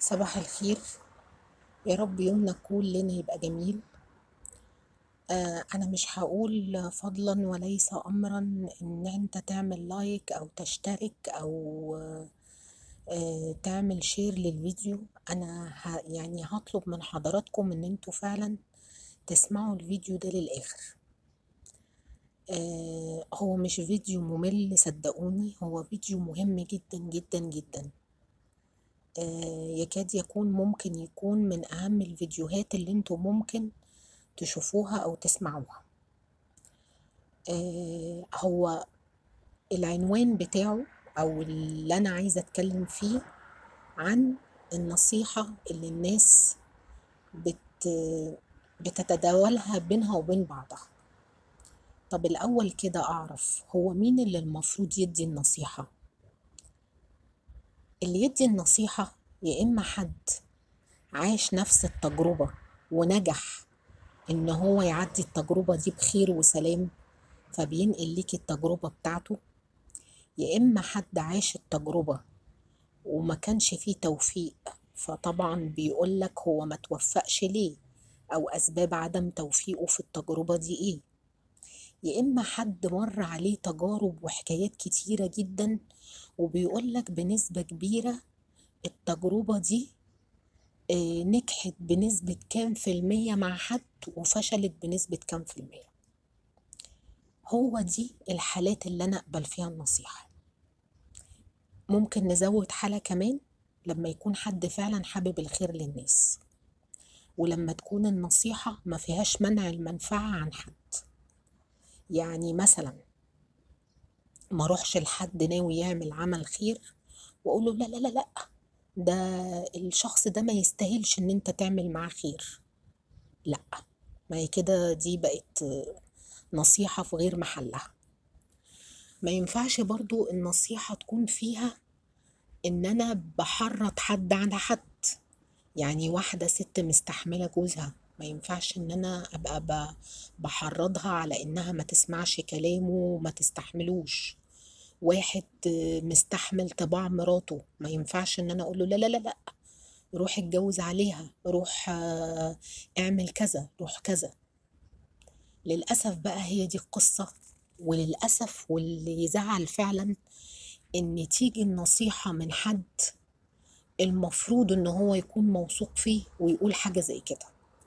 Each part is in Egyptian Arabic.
صباح الخير يا رب يومنا كلنا يبقى جميل آه أنا مش هقول فضلا وليس أمرا إن أنت تعمل لايك أو تشترك أو آه تعمل شير للفيديو أنا ه يعني هطلب من حضراتكم إن أنتوا فعلا تسمعوا الفيديو ده للآخر آه هو مش فيديو ممل صدقوني هو فيديو مهم جدا جدا جدا آه، يكاد يكون ممكن يكون من أهم الفيديوهات اللي انتوا ممكن تشوفوها أو تسمعوها آه، هو العنوان بتاعه أو اللي أنا عايزة أتكلم فيه عن النصيحة اللي الناس بت بتتداولها بينها وبين بعضها طب الأول كده أعرف هو مين اللي المفروض يدي النصيحة اللي يدي النصيحة يا إما حد عاش نفس التجربة ونجح إن هو يعدي التجربة دي بخير وسلام فبينقل ليك التجربة بتاعته يا إما حد عاش التجربة وما كانش فيه توفيق فطبعا بيقولك هو ما توفقش ليه أو أسباب عدم توفيقه في التجربة دي إيه يا إما حد مر عليه تجارب وحكايات كتيرة جدا وبيقولك بنسبة كبيرة التجربة دي آه، نجحت بنسبة كام في المية مع حد وفشلت بنسبة كام في المية هو دي الحالات اللي أنا أقبل فيها النصيحة ممكن نزود حالة كمان لما يكون حد فعلا حابب الخير للناس ولما تكون النصيحة ما فيهاش منع المنفعة عن حد يعني مثلا ما اروحش لحد ناوي يعمل عمل خير واقول له لا لا لا لا ده الشخص ده ما يستاهلش ان انت تعمل معاه خير لا ما هي كده دي بقت نصيحة في غير محلها ما ينفعش برضو النصيحة تكون فيها ان انا بحرض حد على حد يعني واحدة ست مستحملة جوزها ما ينفعش ان انا ابقى ب- بحرضها على انها ما تسمعش كلامه وما تستحملوش واحد مستحمل طباع مراته ما ينفعش ان انا اقول له لا لا لا لا روح اتجوز عليها روح آه، اعمل كذا روح كذا للأسف بقى هي دي القصة وللأسف واللي يزعل فعلا إن تيجي النصيحة من حد المفروض إن هو يكون موثوق فيه ويقول حاجة زي كده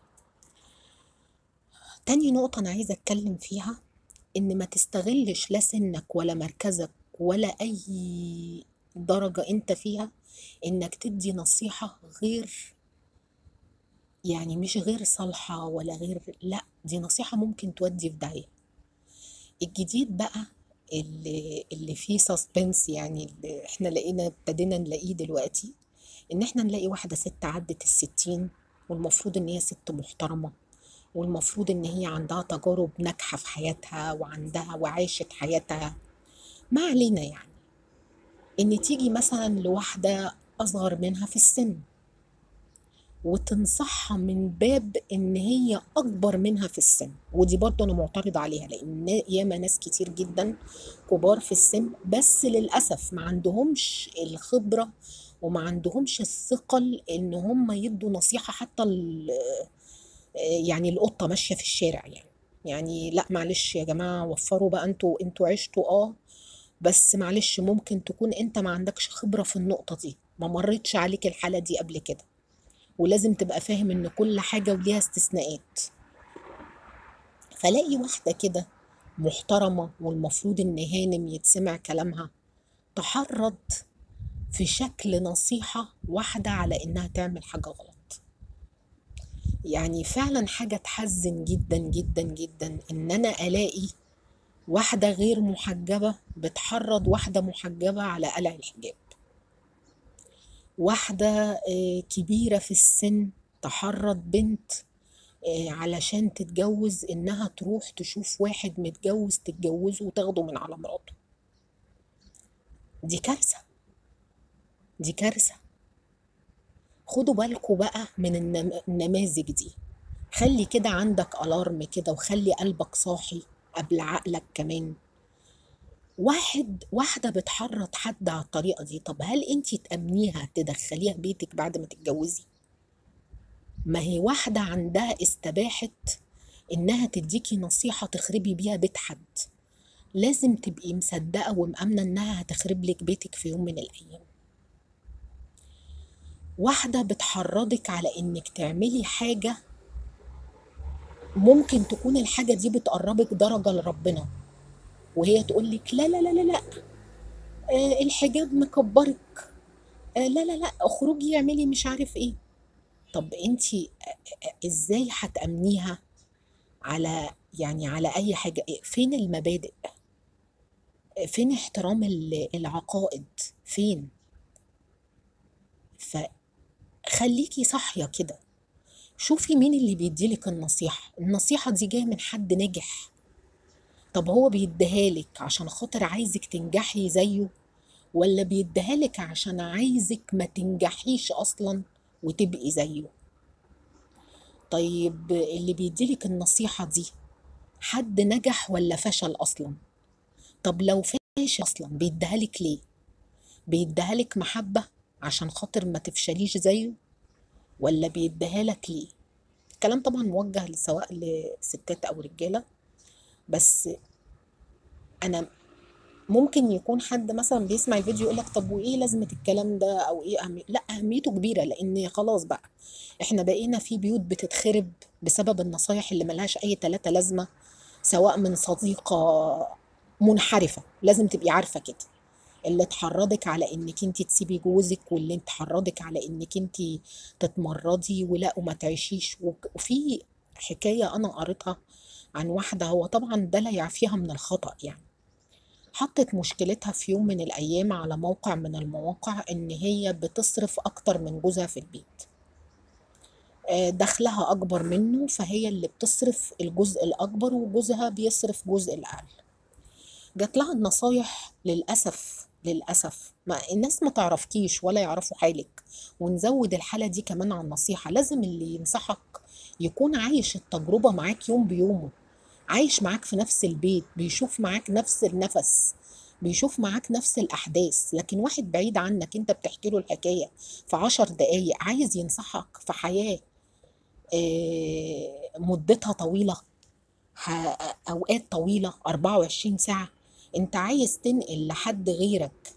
تاني نقطة أنا عايزة أتكلم فيها إن ما تستغلش لا سنك ولا مركزك ولا أي درجة أنت فيها إنك تدي نصيحة غير يعني مش غير صالحة ولا غير لا دي نصيحة ممكن تودي في داهية الجديد بقى اللي اللي فيه سسبنس يعني اللي احنا لقينا ابتدينا نلاقيه دلوقتي ان احنا نلاقي واحدة ست عدت الستين والمفروض ان هي ست محترمة والمفروض ان هي عندها تجارب ناجحة في حياتها وعندها وعاشت حياتها ما علينا يعني ان تيجي مثلا لواحدة اصغر منها في السن وتنصحها من باب ان هي اكبر منها في السن ودي برضه انا معترضة عليها لان ياما ناس كتير جدا كبار في السن بس للاسف ما عندهمش الخبرة وما عندهمش الثقل ان هم يدوا نصيحة حتى ال- يعني القطة ماشية في الشارع يعني يعني لا معلش يا جماعة وفروا بقى انتوا انتوا عشتوا اه بس معلش ممكن تكون انت ما عندكش خبرة في النقطة دي ما مرتش عليك الحالة دي قبل كده ولازم تبقى فاهم ان كل حاجة وليها استثناءات فلاقي واحدة كده محترمة والمفروض ان هانم يتسمع كلامها تحرض في شكل نصيحة واحدة على انها تعمل حاجة غلط يعني فعلا حاجة تحزن جدا جدا جدا ان انا الاقي واحدة غير محجبة بتحرض واحدة محجبة على قلع الحجاب واحدة آه، كبيرة في السن تحرض بنت آه، علشان تتجوز إنها تروح تشوف واحد متجوز تتجوزه وتاخده من على مراته دي كارثة دي كارثة خدوا بالكوا بقى من النم- النماذج دي خلي كده عندك ألارم كده وخلي قلبك صاحي قبل عقلك كمان واحد واحدة بتحرض حد على الطريقة دي طب هل انت تأمنيها تدخليها بيتك بعد ما تتجوزي ما هي واحدة عندها استباحت انها تديكي نصيحة تخربي بيها بيت حد لازم تبقي مصدقة ومأمنة انها هتخرب لك بيتك في يوم من الايام واحدة بتحرضك على انك تعملي حاجة ممكن تكون الحاجة دي بتقربك درجة لربنا وهي تقول لك لا لا لا لا لا آه الحجاب مكبرك آه لا لا لا اخرجي اعملي مش عارف ايه طب انت ازاي هتأمنيها على يعني على اي حاجة فين المبادئ فين احترام ال- العقائد فين فخليكي صاحية كده شوفي مين اللي بيديلك النصيحة النصيحة دي جاية من حد نجح طب هو بيديهالك عشان خاطر عايزك تنجحي زيه ولا بيديهالك عشان عايزك ما تنجحيش أصلا وتبقي زيه طيب اللي بيديلك النصيحة دي حد نجح ولا فشل أصلا طب لو فاشل أصلا بيديهالك ليه بيديهالك محبة عشان خاطر ما تفشليش زيه ولا بيديهالك ليه الكلام طبعا موجه سواء لستات أو رجالة بس أنا ممكن يكون حد مثلا بيسمع الفيديو يقول لك طب وايه لازمه الكلام ده او ايه أهمية لا اهميته كبيره لان خلاص بقى احنا بقينا في بيوت بتتخرب بسبب النصايح اللي ملهاش اي تلاتة لازمه سواء من صديقه منحرفه لازم تبقي عارفه كده اللي تحرضك على انك انت تسيبي جوزك واللي تحرضك على انك انت تتمرضي ولا وما تعيشيش وك- وفي حكايه انا قريتها عن واحده هو طبعا ده لا يعفيها من الخطأ يعني حطت مشكلتها في يوم من الأيام على موقع من المواقع إن هي بتصرف أكتر من جوزها في البيت آه، دخلها أكبر منه فهي اللي بتصرف الجزء الأكبر وجوزها بيصرف جزء الأقل جات لها النصايح للأسف للأسف ما الناس ما تعرفكيش ولا يعرفوا حالك ونزود الحالة دي كمان على النصيحة لازم اللي ينصحك يكون عايش التجربة معاك يوم بيومه عايش معاك في نفس البيت بيشوف معاك نفس النفس بيشوف معاك نفس الأحداث لكن واحد بعيد عنك انت بتحكي له الحكاية في عشر دقايق عايز ينصحك في حياة آه، مدتها طويلة ح- أوقات طويلة 24 ساعة انت عايز تنقل لحد غيرك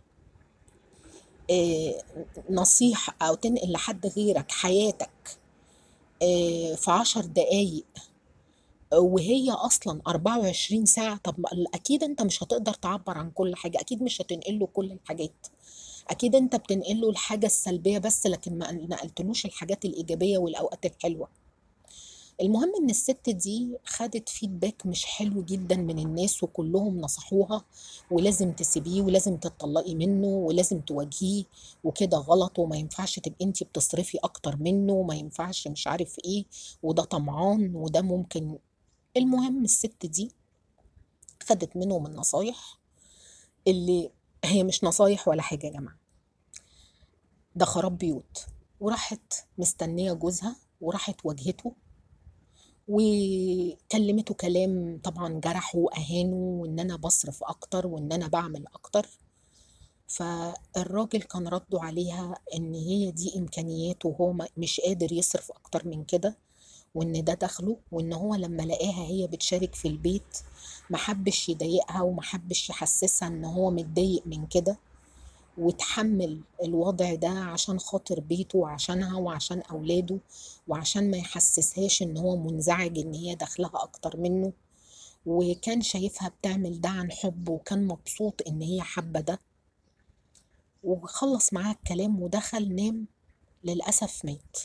آه، نصيحة أو تنقل لحد غيرك حياتك آه، في عشر دقايق وهي اصلا 24 ساعه طب ما- اكيد انت مش هتقدر تعبر عن كل حاجه اكيد مش هتنقل له كل الحاجات اكيد انت بتنقل له الحاجه السلبيه بس لكن ما نقلتلوش الحاجات الايجابيه والاوقات الحلوه المهم ان الست دي خدت فيدباك مش حلو جدا من الناس وكلهم نصحوها ولازم تسيبيه ولازم تتطلقي منه ولازم تواجهيه وكده غلط وما ينفعش تبقي انتي بتصرفي اكتر منه وما ينفعش مش عارف ايه وده طمعان وده ممكن المهم الست دي خدت منهم النصايح اللي هي مش نصايح ولا حاجة يا جماعة ده خراب بيوت وراحت مستنية جوزها وراحت واجهته وكلمته كلام طبعا جرحه وأهانه وإن أنا بصرف أكتر وإن أنا بعمل أكتر فالراجل كان رده عليها إن هي دي إمكانياته وهو ما- مش قادر يصرف أكتر من كده وإن ده دخله وإن هو لما لقاها هي بتشارك في البيت محبش يضايقها ومحبش يحسسها إن هو متضايق من كده وتحمل الوضع ده عشان خاطر بيته وعشانها وعشان أولاده وعشان ما يحسسهاش إن هو منزعج إن هي دخلها أكتر منه وكان شايفها بتعمل ده عن حب وكان مبسوط إن هي حابة ده وخلص معاها الكلام ودخل نام للأسف مات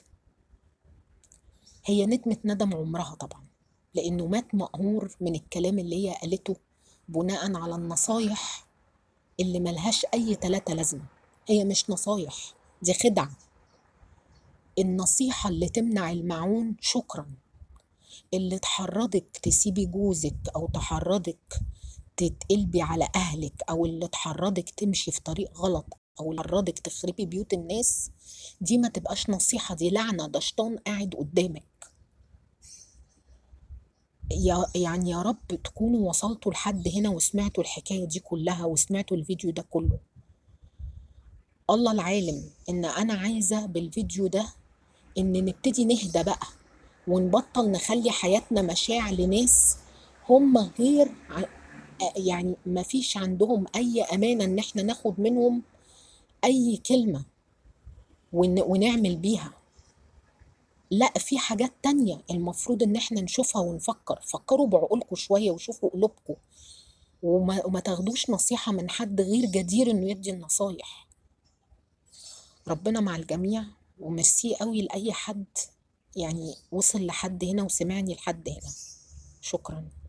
هي ندمت ندم عمرها طبعا لأنه مات مقهور من الكلام اللي هي قالته بناء على النصايح اللي ملهاش أي تلاتة لازمة هي مش نصايح دي خدعة النصيحة اللي تمنع المعون شكرا اللي تحرضك تسيبي جوزك أو تحرضك تتقلبي على أهلك أو اللي تحرضك تمشي في طريق غلط أو اللي تحرضك تخربي بيوت الناس دي ما تبقاش نصيحة دي لعنة ده شيطان قاعد قدامك يا يعني يا رب تكونوا وصلتوا لحد هنا وسمعتوا الحكاية دي كلها وسمعتوا الفيديو ده كله الله العالم ان انا عايزة بالفيديو ده ان نبتدي نهدى بقى ونبطل نخلي حياتنا مشاع لناس هم غير ع- يعني ما فيش عندهم اي امانة ان احنا ناخد منهم اي كلمة ون ونعمل بيها لا في حاجات تانية المفروض ان احنا نشوفها ونفكر فكروا بعقولكم شوية وشوفوا قلوبكم وما, وما تاخدوش نصيحة من حد غير جدير انه يدي النصايح ربنا مع الجميع وميرسي قوي لأي حد يعني وصل لحد هنا وسمعني لحد هنا شكرا